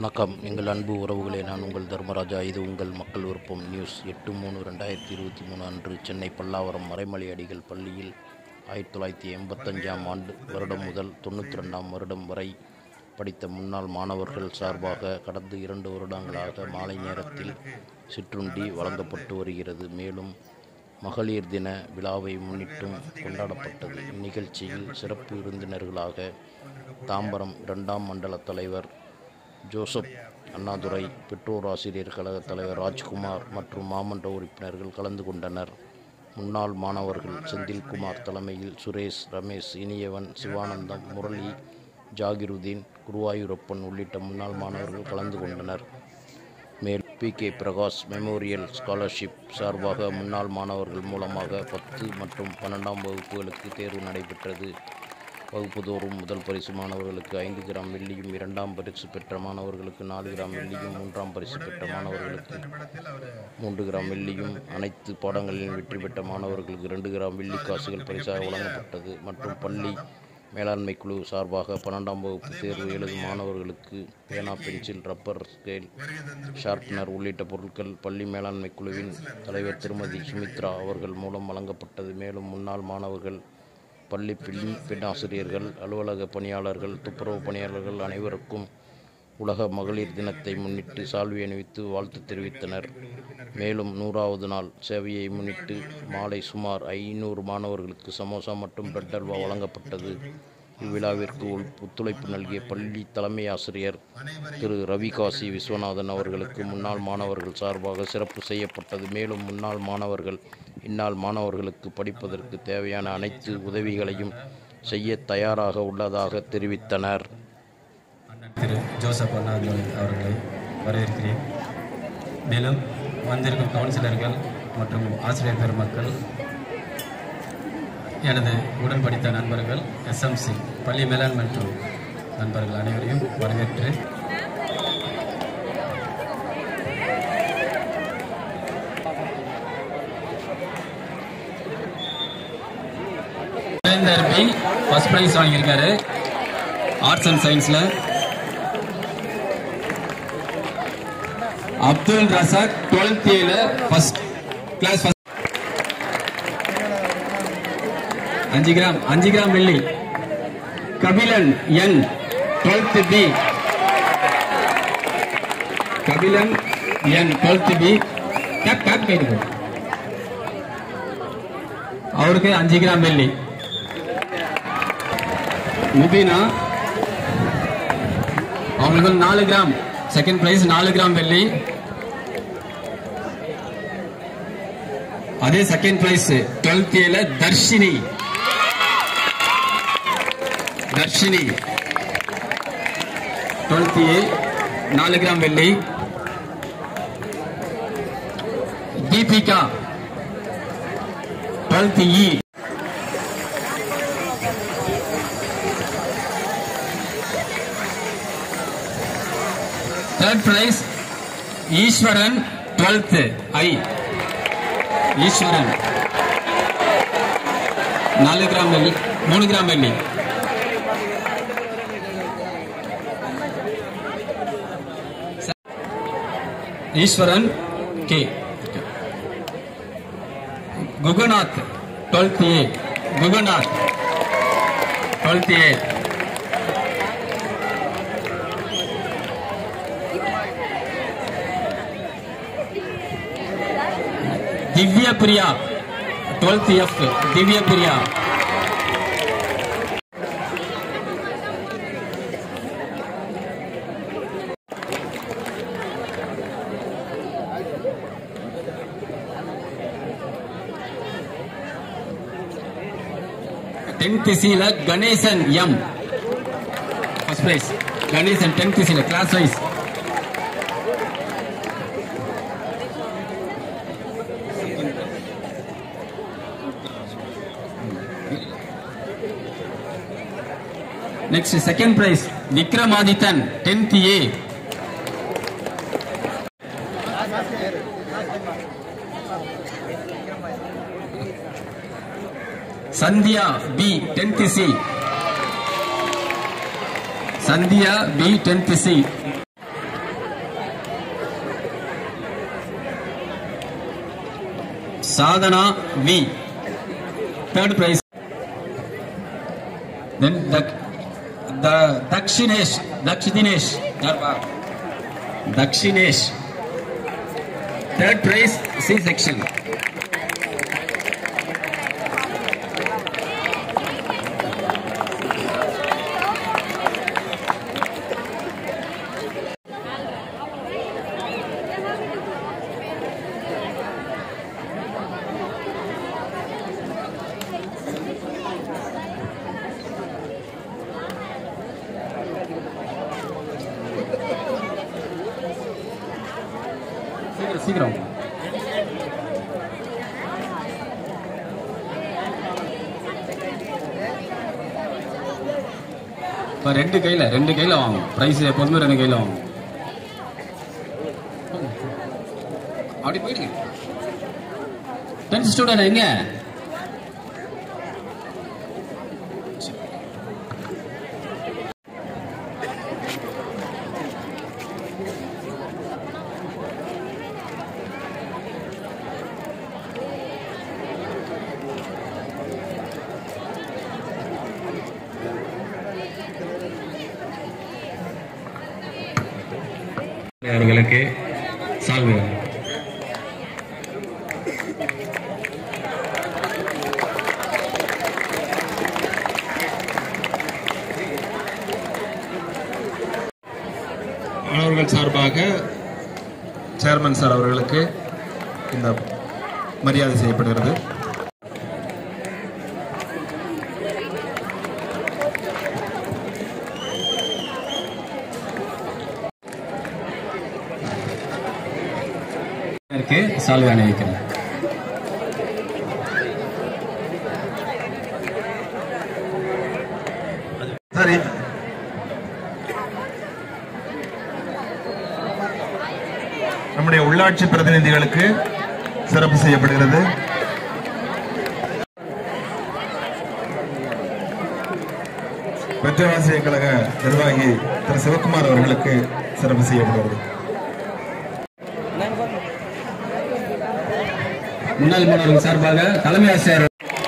வணக்கம் எங்கள் அன்பு உறவுகளே நான் உங்கள் தர்மராஜா இது உங்கள் மக்கள் விருப்பம் நியூஸ் எட்டு மூணு ரெண்டாயிரத்தி இருபத்தி மூணு அன்று சென்னை பல்லாவரம் மறைமலை அடிகள் பள்ளியில் ஆயிரத்தி தொள்ளாயிரத்தி எண்பத்தஞ்சாம் ஆண்டு வருடம் முதல் தொண்ணூற்றி ரெண்டாம் வருடம் வரை படித்த முன்னாள் மாணவர்கள் சார்பாக கடந்த இரண்டு வருடங்களாக மாலை நேரத்தில் சிற்றுண்டி வழங்கப்பட்டு வருகிறது மேலும் மகளிர் தின விழாவை முன்னிட்டும் கொண்டாடப்பட்டது இந்நிகழ்ச்சியில் சிறப்பு விருந்தினர்களாக தாம்பரம் இரண்டாம் மண்டல தலைவர் ஜோசப் அண்ணாதுரை பெற்றோர் ஆசிரியர் கழக தலைவர் ராஜ்குமார் மற்றும் மாமன்ற உறுப்பினர்கள் கலந்து கொண்டனர் முன்னாள் மாணவர்கள் செந்தில்குமார் தலைமையில் சுரேஷ் ரமேஷ் இனியவன் சிவானந்தம் முரளி ஜாகிருதீன் குருவாயூரப்பன் உள்ளிட்ட முன்னாள் மாணவர்கள் கலந்து கொண்டனர் மேல் P K Prakash memorial scholarship சார்பாக முன்னாள் மாணவர்கள் மூலமாக பத்து மற்றும் பன்னெண்டாம் வகுப்புகளுக்கு தேர்வு நடைபெற்றது வகுப்புதோறும் முதல் பரிசு மாணவர்களுக்கு ஐந்து கிராம் வெள்ளியும் இரண்டாம் பரிசு பெற்ற மாணவர்களுக்கு நாலு கிராம் வெள்ளியும் மூன்றாம் பரிசு பெற்ற மாணவர்களுக்கு மூன்று கிராம் வெள்ளியும் அனைத்து பாடங்களிலும் வெற்றி பெற்ற மாணவர்களுக்கு இரண்டு கிராம் வெள்ளி காசுகள் பரிசாக வழங்கப்பட்டது மற்றும் பள்ளி மேலாண்மை குழு சார்பாக பன்னெண்டாம் வகுப்பு தேர்வு எழுதும் மாணவர்களுக்கு பேனா பென்சில் ரப்பர் ஸ்கேல் ஷார்ப்னர் உள்ளிட்ட பொருட்கள் பள்ளி மேலாண்மை குழுவின் தலைவர் திருமதி சுமித்ரா அவர்கள் மூலம் வழங்கப்பட்டது மேலும் முன்னாள் மாணவர்கள் பள்ளி பெண் பெண் ஆசிரியர்கள் அலுவலக பணியாளர்கள் துப்புரவு பணியாளர்கள் அனைவருக்கும் உலக மகளிர் தினத்தை முன்னிட்டு சால்வி அணிவித்து வாழ்த்து தெரிவித்தனர் மேலும் நூறாவது நாள் சேவையை முன்னிட்டு மாலை சுமார் ஐநூறு மாணவர்களுக்கு சமோசா மற்றும் பிரெட் அல்வா வழங்கப்பட்டது இவ்விழாவிற்கு உள் ஒத்துழைப்பு நல்கிய பள்ளி தலைமை ஆசிரியர் திரு ரவிகாசி விஸ்வநாதன் அவர்களுக்கு முன்னாள் மாணவர்கள் சார்பாக சிறப்பு செய்யப்பட்டது மேலும் முன்னாள் மாணவர்கள் இந்நாள் மாணவர்களுக்கு படிப்பதற்கு தேவையான அனைத்து உதவிகளையும் செய்ய தயாராக உள்ளதாக தெரிவித்தனர் அண்ணன் திரு ஜோசப் அண்ணாதுரை அவர்களை வரவேற்கிறேன் மேலும் வந்திருக்கும் கவுன்சிலர்கள் மற்றும் ஆசிரியர் பெருமக்கள் எனது உடன் படித்த நண்பர்கள் எஸ்எம்சி பள்ளி மேலாண்மை மற்றும் நண்பர்கள் அனைவரையும் வரவேற்று சுரேந்தர் பி ஃபர்ஸ்ட் ப்ரைஸ் வாங்கியிருக்காரு ஆர்ட்ஸ் அண்ட் சயின்ஸில் அப்துல் ரசாக் டுவெல்த் ஏல ஃபர்ஸ்ட் கிளாஸ் ஃபர்ஸ்ட் அஞ்சு கிராம் அஞ்சு கிராம் வெள்ளி Kabilan N twelfth B Kabilan N twelfth B கேப் கேப் கைது அவருக்கு அஞ்சு கிராம் வெள்ளி முபீனா அவங்களுக்கு நாலு கிராம் செகண்ட் பிரைஸ் நாலு கிராம் வெள்ளி அதே செகண்ட் பிரைஸ் டுவெல்த் ஏல தர்ஷினி தர்ஷினி டுவெல்த் ஏ நாலு கிராம் வெள்ளி Deepika twelfth E third prize Eswaran twelfth I Eswaran நாலு கிராம் வெள்ளி மூணு கிராம் வெள்ளி Eswaran K Guganath twelfth A Guganath twelfth A Divya Priya twelfth F Divya Priya tenth சில Ganesan M first prize Ganesan tenth சில class wise next second prize Vikramadithan tenth A Sandhya B tenth C Sandhya B tenth C Sadhana V third prize then Dhakshinesh Dhakshinesh Dhakshinesh third prize C section சீக்கிரம் சீக்கிரம் இப்போ ரெண்டு கையில் ரெண்டு கையில் வாங்கும் ப்ரைஸ் எப்போதுமே ரெண்டு கையில் வாங்கும் அப்படி போயிடுங்க டென்த் ஸ்டூடெண்ட் எங்க அவர்களுக்கு சால்வை மாணவர்கள் சார்பாக சேர்மன் சார் அவர்களுக்கு இந்த மரியாதை செய்யப்படுகிறது இருக்கு சால்வை அணிவிக்கிறேன் சரி நம்முடைய உள்ளாட்சி பிரதிநிதிகளுக்கு சிறப்பு செய்யப்படுகிறது பெற்றவாசிய கழக நிர்வாகி திரு சிவகுமார் அவர்களுக்கு சிறப்பு செய்யப்படுகிறது முன்னாள் மாணவர்கள் சார்பாக தலைமை ஆசிரியர்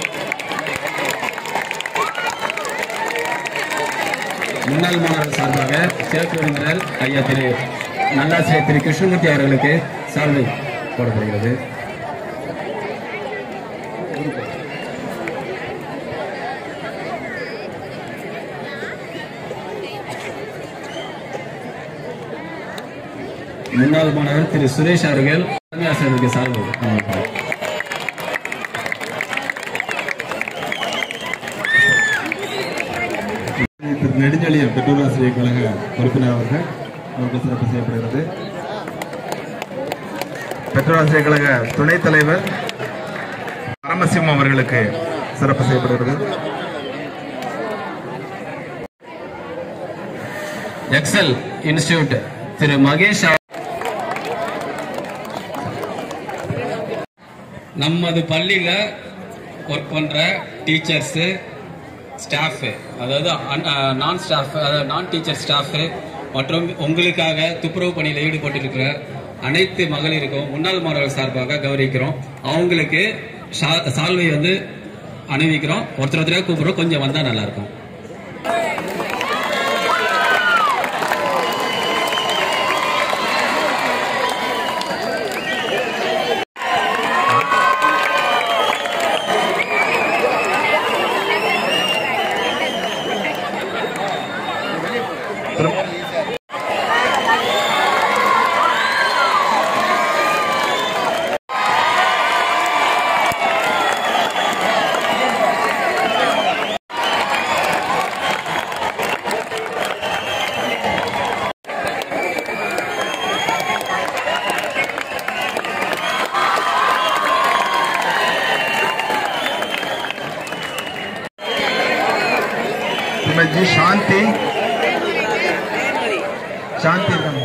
முன்னாள் மாணவர்கள் சார்பாக சிறப்பு விருந்தினர் ஐயா திரு நல்லாசிரியர் திரு கிருஷ்ணமூர்த்தி அவர்களுக்கு சால்வை போடப்படுகிறது முன்னாள் மாணவர் திரு சுரேஷ் அவர்கள் தலைமை ஆசிரியருக்கு சால்வை வழங்குகிறார். திரு நெடுஞ்செழியன் பெற்றோராசிரியர் கழக உறுப்பினர் அவர்கள் அவருக்கு சிறப்பு செய்யப்படுகிறது பெற்றோராசிரியர் கழக துணைத் தலைவர் பரமசிவம் அவர்களுக்கு சிறப்பு செய்யப்படுகிறது எக்ஸல் இன்ஸ்டிடியூட் திரு மகேஷ் அவ- நமது பள்ளியில ஒர்க் பண்ற டீச்சர்ஸ் ஸ்டாஃப் அதாவது நான் ஸ்டாஃப் அதாவது நான் டீச்சர் ஸ்டாஃப் மற்றும் உங்களுக்காக துப்புரவு பணியில் ஈடுபட்டிருக்கிற அனைத்து மகளிருக்கும் முன்னாள் மாணவர்கள் சார்பாக கௌரவிக்கிறோம் அவங்களுக்கு சா- சால்வை வந்து அணிவிக்கிறோம் ஒருத்தர் ஒருத்தராக கூப்பிடுறோம் கொஞ்சம் வந்தா நல்லா இருக்கும் श्रीमती जी शांति शांति एकदम।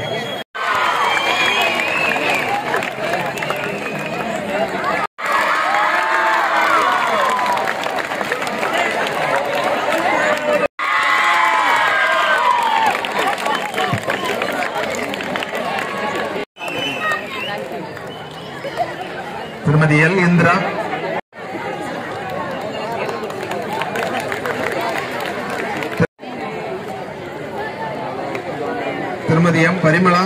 திருமதி எல் இந்திரா திருமதி எம் பரிமளா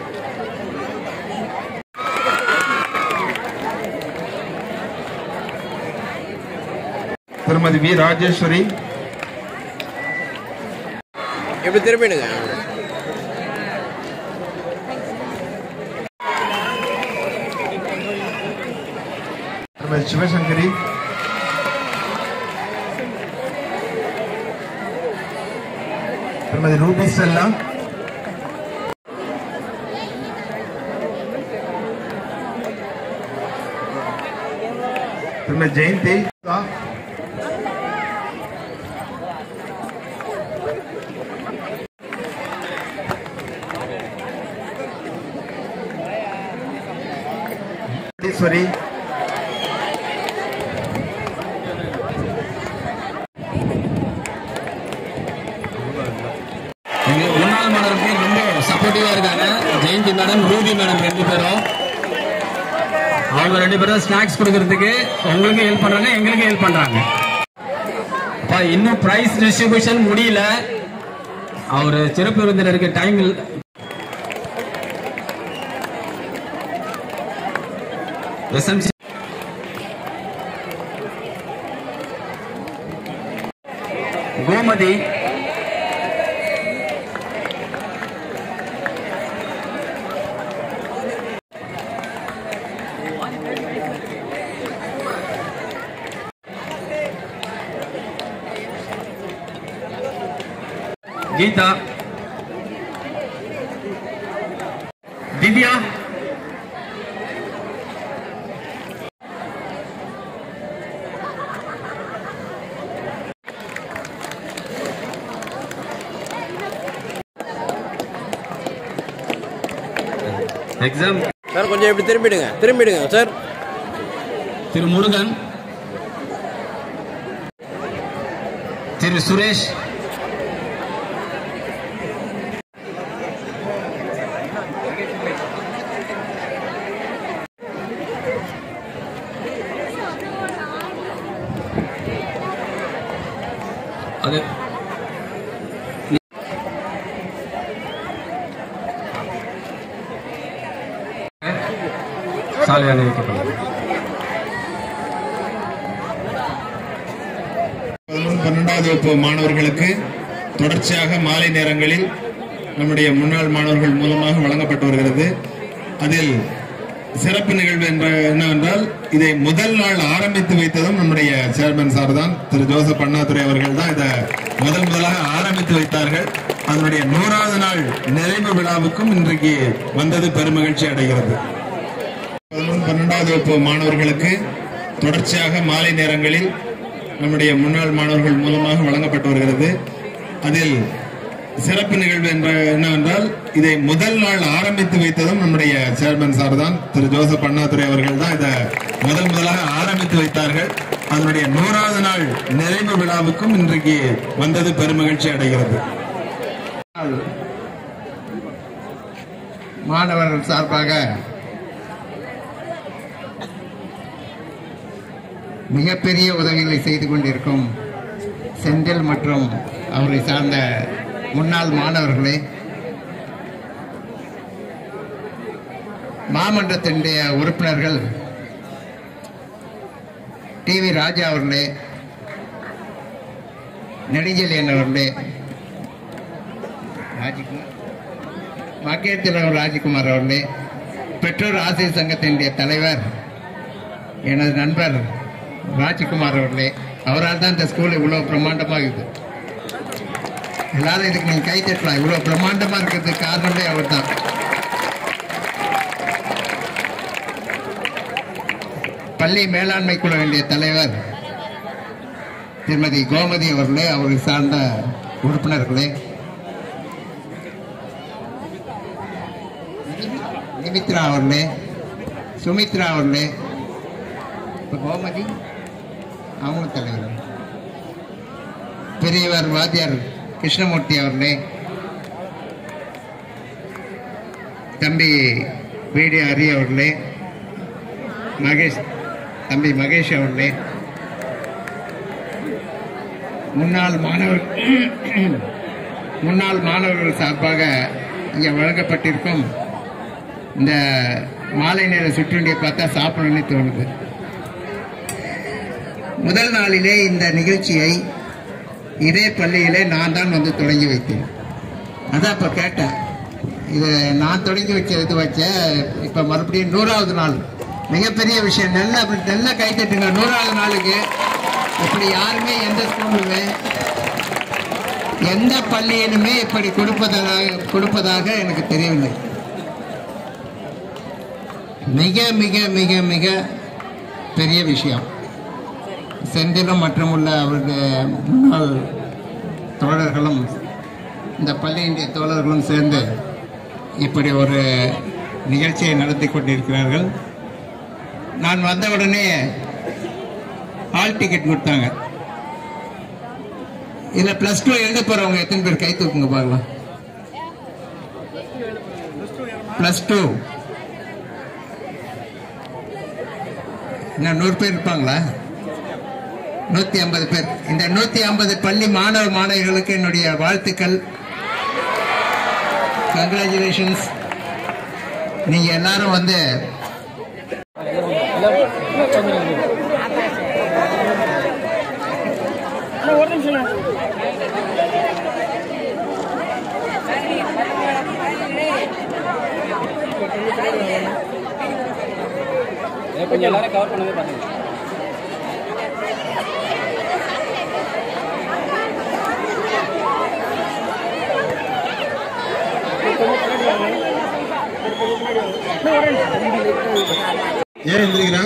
திருமதி வி ராஜேஸ்வரி எப்படி திரும்பிடுங்க திருமதி சிவசங்கரி திருமதி ரூபி செல்லா திருமதி ஜெயந்தி ஈஸ்வரி எங்க முன்னாள் மாணவர்களுக்கு ரொம்ப சப்போர்ட்டிவா இருக்காங்க ஜெயந்தி மேடம் ரூபி மேடம் ரெண்டு பேரும் அவங்க ரெண்டு பேரும் ஸ்நாக்ஸ் கொடுக்கறதுக்கு உங்களுக்கு ஹெல்ப் பண்றாங்க எங்களுக்கு ஹெல்ப் பண்றாங்க அப்பா இன்னும் பிரைஸ் டிஸ்ட்ரிபியூஷன் முடியல அவர் சிறப்பு விருந்தினருக்கு time SMC Gomathi Geetha Divya exam sir கொஞ்சம் இப்படி திரும்பிடுங்க திரும்பிடுங்க சார் திரு முருகன் திரு சுரேஷ் அது சாலை அணிவிக்கப்பட்டது பதினொன்று பன்னெண்டாவது வகுப்பு மாணவர்களுக்கு தொடர்ச்சியாக மாலை நேரங்களில் நம்முடைய முன்னாள் மாணவர்கள் மூலமாக வழங்கப்பட்டு வருகிறது அதில் சிறப்பு நிகழ்வு என்ற என்னவென்றால் இதை முதல் நாள் ஆரம்பித்து வைத்ததும் நம்முடைய சேர்மன் சார் தான் திரு ஜோசப் அண்ணாதுரை அவர்கள் தான் இதை முதல் முதலாக ஆரம்பித்து வைத்தார்கள் அதனுடைய நூறாவது நாள் நிறைவு விழாவுக்கும் இன்றைக்கு வந்தது பெருமகிழ்ச்சி அடைகிறது பதினொன்று பன்னெண்டாவது வகுப்பு மாணவர்களுக்கு தொடர்ச்சியாக மாலை நேரங்களில் நம்முடைய முன்னாள் மாணவர்கள் மூலமாக வழங்கப்பட்டு வருகிறது அதில் சிறப்பு நிகழ்வு என்ற என்னவென்றால் இதை முதல் நாள் ஆரம்பித்து வைத்ததும் நம்முடைய சேர்மன் சார் தான் திரு ஜோசப் அண்ணாதுரை அவர்கள் தான் இதை முதல் முதலாக ஆரம்பித்து வைத்தார்கள் அதனுடைய நூறாவது நாள் நிறைவு விழாவுக்கும் இன்றைக்கு வந்தது பெருமகிழ்ச்சி அடைகிறது மாணவர்கள் சார்பாக மிகப்பெரிய உதவிகளை செய்து கொண்டிருக்கும் செந்தில் மற்றும் அவரை சார்ந்த முன்னாள் மாணவர்களே மாமன்றத்தினுடைய உறுப்பினர்கள் டி வி ராஜா அவர்களே நெடுஞ்செழியன் அவர்களே ராஜ்குமார் மகேந்திரன் ராஜ்குமார் அவர்களே பெற்றோர் ஆசிரியர் சங்கத்தினுடைய தலைவர் எனது நண்பர் ராஜ்குமார் அவர்களே அவரால் தான் இந்த ஸ்கூல் இவ்வளோ பிரம்மாண்டமாக இருக்குது எல்லாரும் இதுக்கு நீங்கள் கை தட்டலாம் இவ்வளோ பிரம்மாண்டமாக இருக்கிறதுக்கு காரணமே அவர் தான் பள்ளி மேலாண்மை குழுவினுடைய தலைவர் திருமதி கோமதி அவர்களே அவரை சார்ந்த உறுப்பினர்களே நிமித்ரா அவர்களே சுமித்ரா அவர்களே இப்ப கோமதி அவங்களும் தலைவர் பெரியவர் வாத்தியார் கிருஷ்ணமூர்த்தி அவர்களே தம்பி வீடியோ ஹரி அவர்களே மகேஷ் தம்பி மகேஷ் அவர்களே முன்னாள் மாணவர் முன்னாள் மாணவர்கள் சார்பாக இங்கே வழங்கப்பட்டிருக்கும் இந்த மாலை நேர சுற்றுண்டியை பார்த்தா சாப்பிடணும்னு தோணுது முதல் நாளிலே இந்த நிகழ்ச்சியை இதே பள்ளியிலே நான் தான் வந்து தொடங்கி வைத்தேன் அதான் இப்போ கேட்டேன் இது நான் தொடங்கி வச்ச இது வச்ச இப்போ மறுபடியும் நூறாவது நாள் மிகப்பெரிய விஷயம் நல்ல நல்ல கைத்தட்டுங்க நூறாவது நாளுக்கு இப்படி யாருமே எந்த ஸ்கூலுமே எந்த பள்ளியிலுமே இப்படி கொடுப்பதாக கொடுப்பதாக எனக்கு தெரியவில்லை மிக மிக மிக மிக பெரிய விஷயம் செந்திலும் மற்றும் உள்ள அவருடைய முன்னாள் தோழர்களும் இந்த பள்ளியினுடைய தோழர்களும் சேர்ந்து இப்படி ஒரு நிகழ்ச்சியை நடத்தி கொண்டிருக்கிறார்கள் நான் வந்த உடனே ஹால் டிக்கெட் கொடுத்தாங்க இதுல பிளஸ் டூ எழுத போறவங்க எத்தனை பேர் கை தூக்குங்க பார்க்கலாம் பிளஸ் டூ இன்னும் நூறு பேர் இருப்பாங்களா நூத்தி ஐம்பது பேர் இந்த நூத்தி ஐம்பது பள்ளி மாணவ மாணவிகளுக்கு என்னுடைய வாழ்த்துக்கள் கங்க்ராச்சுலேஷன்ஸ் நீங்க எல்லாரும் வந்து கொஞ்சம் எல்லாரும் கவர் பண்ணவே பாருங்க ஏன் எழுந்திருக்கிறான்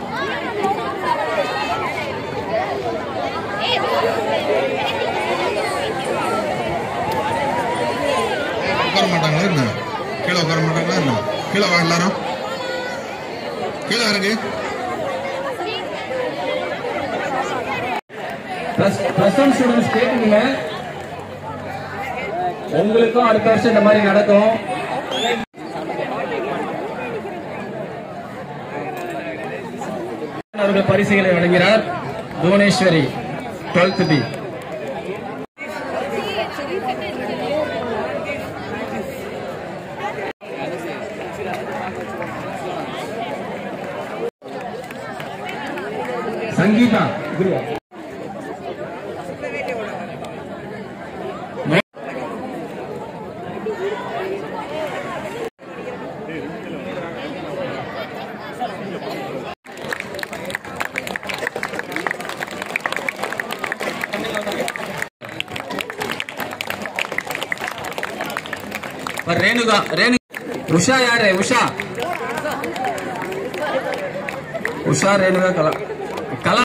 உட்கார மாட்டாங்களா என்ன கீழே உட்கார மாட்டாங்களா என்ன கீழே வா எல்லாரும் கீழே இறங்கு ப்ளஸ் ப்ளஸ் ஒன் ஸ்டூடெண்ட்ஸ் கேட்டுங்க உங்களுக்கும் அடுத்த வருஷம் இந்த மாதிரி நடக்கும் அவர்கள் பரிசுகளை வழங்குகிறார் புவனேஸ்வரி டுவெல்த் பி சங்கீதா குருவா और रेणुका रेणु उषा यार है उषा उषा रेणुका कला कला